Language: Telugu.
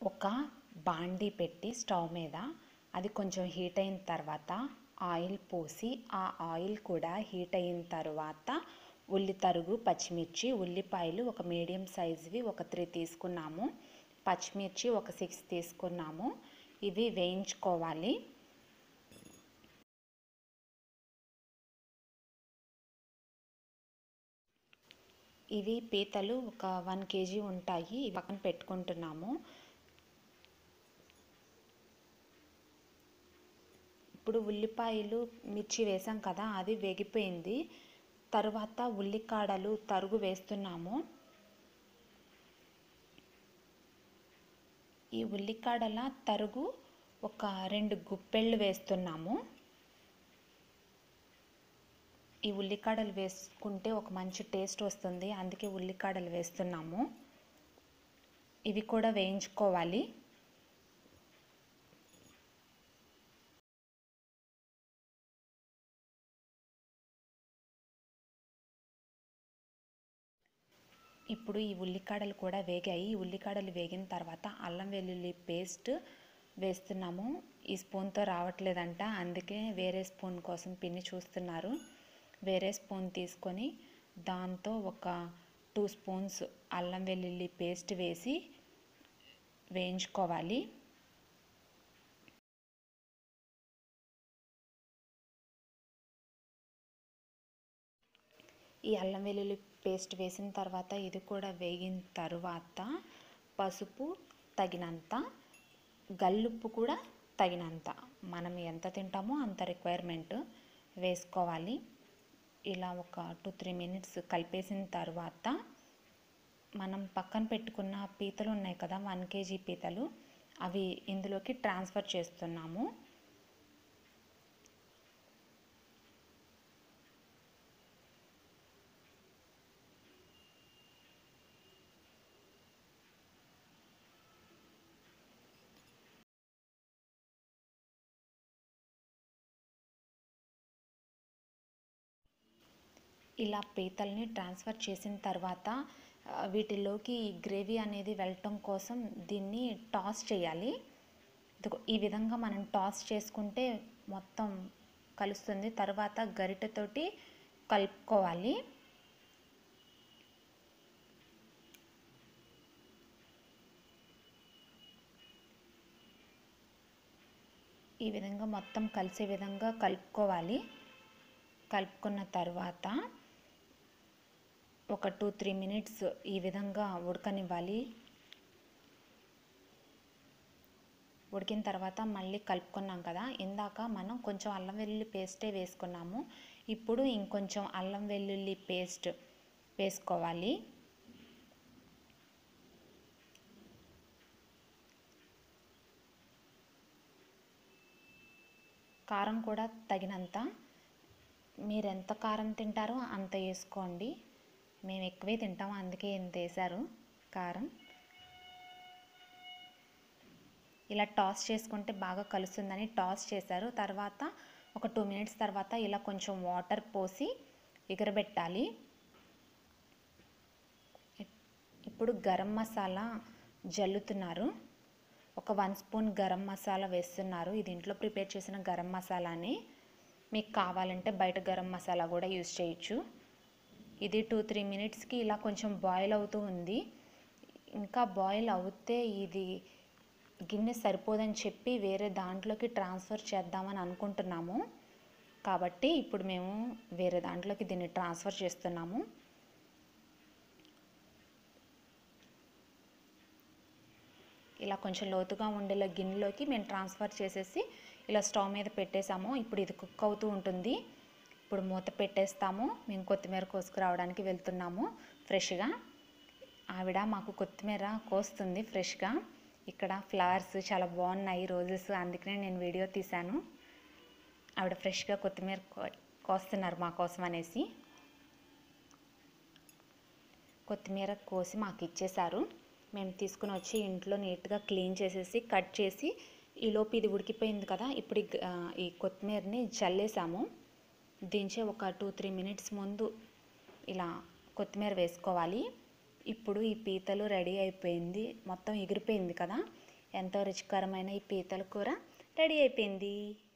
ఒక బాండీ పెట్టి స్టవ్ మీద అది కొంచెం హీట్ అయిన తర్వాత ఆయిల్ పోసి ఆ ఆయిల్ కూడా హీట్ అయిన తర్వాత ఉల్లి తరుగు పచ్చిమిర్చి ఉల్లిపాయలు ఒక మీడియం సైజువి ఒక త్రీ తీసుకున్నాము పచ్చిమిర్చి ఒక సిక్స్ తీసుకున్నాము ఇవి వేయించుకోవాలి ఇవి పీతలు ఒక వన్ కేజీ ఉంటాయి ఇవి పక్కన పెట్టుకుంటున్నాము ఇప్పుడు ఉల్లిపాయలు మిర్చి వేసాం కదా అది వేగిపోయింది తర్వాత ఉల్లికాడలు తరుగు వేస్తున్నాము ఈ ఉల్లికాడల తరుగు ఒక రెండు గుప్పెళ్ళు వేస్తున్నాము ఈ ఉల్లికాడలు వేసుకుంటే ఒక మంచి టేస్ట్ వస్తుంది అందుకే ఉల్లికాడలు వేస్తున్నాము ఇవి కూడా వేయించుకోవాలి ఇప్పుడు ఈ ఉల్లికాడలు కూడా వేగాయి ఈ ఉల్లికాడలు వేగిన తర్వాత అల్లం వెల్లుల్లి పేస్ట్ వేస్తున్నాము ఈ స్పూన్తో రావట్లేదంట అందుకే వేరే స్పూన్ కోసం పిన్ని చూస్తున్నారు వేరే స్పూన్ తీసుకొని దాంతో ఒక టూ స్పూన్స్ అల్లం వెల్లుల్లి పేస్ట్ వేసి వేయించుకోవాలి ఈ అల్లం వెల్లుల్లి పేస్ట్ వేసిన తర్వాత ఇది కూడా వేగిన తర్వాత పసుపు తగినంత గల్లుప్పు కూడా తగినంత మనం ఎంత తింటామో అంత రిక్వైర్మెంట్ వేసుకోవాలి ఇలా ఒక టూ త్రీ మినిట్స్ కలిపేసిన తర్వాత మనం పక్కన పెట్టుకున్న పీతలు ఉన్నాయి కదా వన్ కేజీ పీతలు అవి ఇందులోకి ట్రాన్స్ఫర్ చేస్తున్నాము ఇలా పీతల్ని ట్రాన్స్ఫర్ చేసిన తర్వాత వీటిలోకి గ్రేవీ అనేది వెళ్ళటం కోసం దీన్ని టాస్ చేయాలి ఈ విధంగా మనం టాస్ చేసుకుంటే మొత్తం కలుస్తుంది తర్వాత గరిటెతోటి కలుపుకోవాలి ఈ విధంగా మొత్తం కలిసే విధంగా కలుపుకోవాలి కలుపుకున్న తర్వాత ఒక టూ త్రీ మినిట్స్ ఈ విధంగా ఉడకనివ్వాలి ఉడికిన తర్వాత మళ్ళీ కలుపుకున్నాం కదా ఇందాక మనం కొంచెం అల్లం వెల్లుల్లి పేస్టే వేసుకున్నాము ఇప్పుడు ఇంకొంచెం అల్లం వెల్లుల్లి పేస్ట్ వేసుకోవాలి కారం కూడా తగినంత మీరు ఎంత కారం తింటారో అంత వేసుకోండి మేము ఎక్కువే తింటాము అందుకే ఇంత వేసారు కారం ఇలా టాస్ చేసుకుంటే బాగా కలుస్తుందని టాస్ చేశారు తర్వాత ఒక టూ మినిట్స్ తర్వాత ఇలా కొంచెం వాటర్ పోసి ఎగరబెట్టాలి ఇప్పుడు గరం మసాలా జల్లుతున్నారు ఒక వన్ స్పూన్ గరం మసాలా వేస్తున్నారు ఇది ఇంట్లో ప్రిపేర్ చేసిన గరం మసాలాని మీకు కావాలంటే బయట గరం మసాలా కూడా యూజ్ చేయొచ్చు ఇది టూ త్రీ మినిట్స్కి ఇలా కొంచెం బాయిల్ అవుతూ ఉంది ఇంకా బాయిల్ అవుతే ఇది గిన్నె సరిపోదని చెప్పి వేరే దాంట్లోకి ట్రాన్స్ఫర్ చేద్దామని అనుకుంటున్నాము కాబట్టి ఇప్పుడు మేము వేరే దాంట్లోకి దీన్ని ట్రాన్స్ఫర్ చేస్తున్నాము ఇలా కొంచెం లోతుగా ఉండేలా గిన్నెలోకి మేము ట్రాన్స్ఫర్ చేసేసి ఇలా స్టవ్ మీద పెట్టేసాము ఇప్పుడు ఇది కుక్ అవుతూ ఉంటుంది ఇప్పుడు మూత పెట్టేస్తాము మేము కొత్తిమీర కోసుకురావడానికి వెళ్తున్నాము ఫ్రెష్గా ఆవిడ మాకు కొత్తిమీర కోస్తుంది ఫ్రెష్గా ఇక్కడ ఫ్లవర్స్ చాలా బాగున్నాయి రోజెస్ అందుకనే నేను వీడియో తీశాను ఆవిడ ఫ్రెష్గా కొత్తిమీర కోస్తున్నారు మా కోసం అనేసి కొత్తిమీర కోసి మాకు ఇచ్చేశారు మేము తీసుకుని వచ్చి ఇంట్లో నీట్గా క్లీన్ చేసేసి కట్ చేసి ఈలోపు ఇది ఉడికిపోయింది కదా ఇప్పుడు ఈ కొత్తిమీరని చల్లేసాము దించే ఒక టూ త్రీ మినిట్స్ ముందు ఇలా కొత్తిమీర వేసుకోవాలి ఇప్పుడు ఈ పీతలు రెడీ అయిపోయింది మొత్తం ఎగిరిపోయింది కదా ఎంతో రుచికరమైన ఈ పీతల కూర రెడీ అయిపోయింది